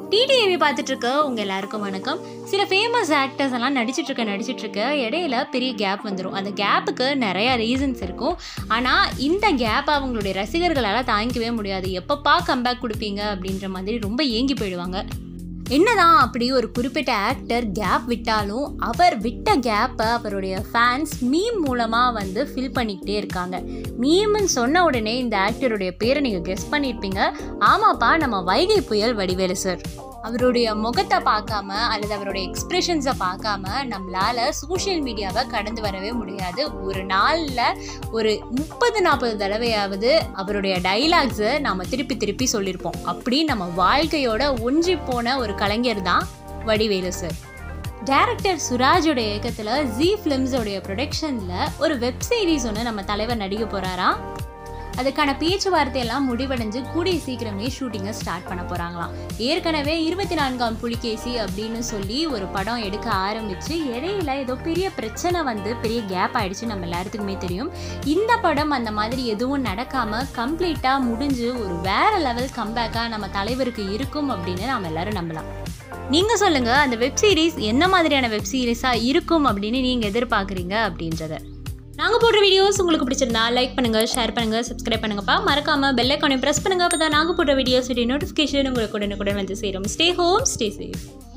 TTV பார்த்துட்டு இருக்க உங்கள் எல்லாருக்கும் வணக்கம் சில ஃபேமஸ் ஆக்டர்ஸ் எல்லாம் நடிச்சிட்டு இருக்க நடிச்சிட்டு இருக்க இடையில பெரிய கேப் வந்துடும் அந்த கேப்புக்கு நிறைய ரீசன்ஸ் இருக்கும் ஆனால் இந்த கேப் அவங்களுடைய ரசிகர்களால் தாங்கிக்கவே முடியாது எப்பப்பா கம்பேக் கொடுப்பீங்க அப்படின்ற மாதிரி ரொம்ப ஏங்கி போயிடுவாங்க என்னதான் அப்படி ஒரு குறிப்பிட்ட ஆக்டர் கேப் விட்டாலும் அவர் விட்ட கேப்பை அவருடைய ஃபேன்ஸ் மீம் மூலமாக வந்து ஃபில் பண்ணிக்கிட்டே இருக்காங்க மீம்னு சொன்ன உடனே இந்த ஆக்டருடைய பேரை நீங்கள் கெஸ் பண்ணியிருப்பீங்க ஆமாப்பா நம்ம வைகை புயல் வடிவேலு சார் அவருடைய முகத்தை பார்க்காம அல்லது அவருடைய எக்ஸ்பிரஷன்ஸை பார்க்காம நம்மளால சோஷியல் மீடியாவை கடந்து வரவே முடியாது ஒரு நாளில் ஒரு முப்பது நாற்பது தடவையாவது அவருடைய டைலாக்ஸை நாம் திருப்பி திருப்பி சொல்லியிருப்போம் அப்படி நம்ம வாழ்க்கையோட ஒன்றி போன ஒரு கலைஞர் தான் வடிவேலு சார் டேரக்டர் சுராஜோட இயக்கத்தில் ஜி ஃபிலிம்ஸோடைய ப்ரொடக்ஷனில் ஒரு வெப் சீரிஸ் ஒன்று நம்ம தலைவர் நடிக்க போகிறாராம் அதுக்கான பேச்சுவார்த்தையெல்லாம் முடிவடைஞ்சு கூடிய சீக்கிரமே ஷூட்டிங்கை ஸ்டார்ட் பண்ண போகிறாங்களாம் ஏற்கனவே இருபத்தி நான்காம் புலிகேசி அப்படின்னு சொல்லி ஒரு படம் எடுக்க ஆரம்பித்து இடையில ஏதோ பெரிய பிரச்சனை வந்து பெரிய கேப் ஆயிடுச்சு நம்ம எல்லாத்துக்குமே தெரியும் இந்த படம் அந்த மாதிரி எதுவும் நடக்காமல் கம்ப்ளீட்டாக முடிஞ்சு ஒரு வேற லெவல் கம்பேக்காக நம்ம தலைவருக்கு இருக்கும் அப்படின்னு நாம் எல்லாரும் நம்பலாம் நீங்கள் சொல்லுங்கள் அந்த வெப் சீரிஸ் என்ன மாதிரியான வெப் சீரிஸாக இருக்கும் அப்படின்னு நீங்கள் எதிர்பார்க்குறீங்க அப்படின்றத நாங்கள் போடுற வீடியோஸ் உங்களுக்கு பிடிச்சிருந்தா லைக் பண்ணுங்கள் ஷேர் பண்ணுங்கள் சப்ஸ்கிரைப் பண்ணுங்கப்பா மறக்காமல் பெல் ஐக்கானை ப்ரெஸ் பண்ணுங்க அப்போ தான் நாங்கள் போடுற வீடியோஸ் நோட்டிஃபிகேஷன் உங்களுக்கு உடனுக்குடன் வந்து சேரும் ஸ்டே ஹோம் ஸ்டே சேஃப்